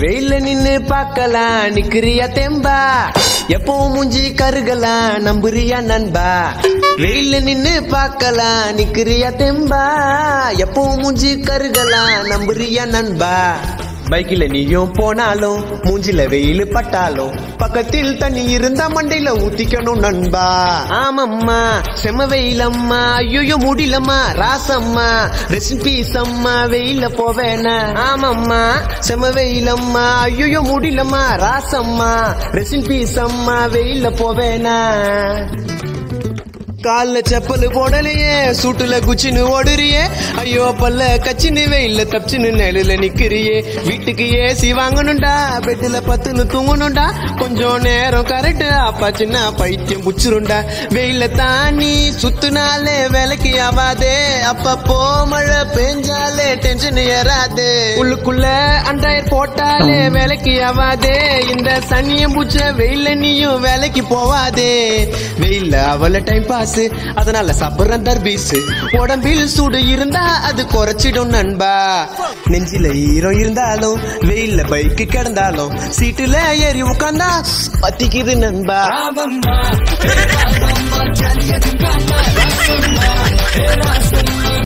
வெயில நின்னு பார்க்கலாம் நிக்கிறியா தெம்பா எப்பவும் மூஞ்சி கருகலாம் நம்புறியா நண்பா வெயில நின்னு பார்க்கலாம் நிக்கிறியா தெம்பா எப்பவும் மூஞ்சி கருகலாம் நம்புறியா நண்பா பைக்கில நீயும் போனாலும் மூஞ்சில வெயில் பட்டாலும் பக்கத்தில் தண்ணி இருந்தா மண்டையில ஊத்திக்கணும் நண்பா ஆமம்மா செம வெயிலம்மா ஐயோ முடியலம்மா ராசம்மா ரெஸ்ட் பீஸ் அம்மா வெயில போவேனா ஆமம்மா செம வெயிலம்மா ஐயோ முடியலம்மா ராசம்மா ரெஸ்ட் பீஸ் அம்மா வெயில போவேனா கால்ல செப்பல் போடலையே சூட்டுல குச்சின்னு ஓடுறியே ஐயோ பல்ல கச்சின்னு வெயில்ல தப்பிச்சுன்னு நிழல நிக்கிறியே வீட்டுக்கு ஏசி வாங்கணும்டா பெட்டுல பத்துன்னு தூங்கணும்டா கொஞ்சம் நேரம் கரெக்ட் அப்பா சின்ன பைத்தியம் புச்சிருண்டா வெயில தாண்டி சுத்துனாலே வேலைக்கு ஆவாதே அப்பப்போ மழை பெஞ்சாலே டென்ஷன் ஏறாதே உள்ளுக்குள்ள அண்டாயர் போட்டாலே வேலைக்கு ஆவாதே இந்த சனியம் பூச்ச வெயில நீயும் வேலைக்கு போவாதே வெயில்ல அவள டைம் பாஸ் அதனால சாப்பிடுறேன் தர்பீஸ் உடம்பில் சூடு இருந்தா அது குறைச்சிடும் நண்பா நெஞ்சில ஈரம் இருந்தாலும் வெயில்ல பைக்கு கிடந்தாலும் சீட்டுல ஏறி உட்காந்தா பத்திக்குது நண்பா ராவம்மா, ஏ ராவம்மா, ஜாலியா இருக்காமா, ராசம்மா, ஏ ராசம்மா,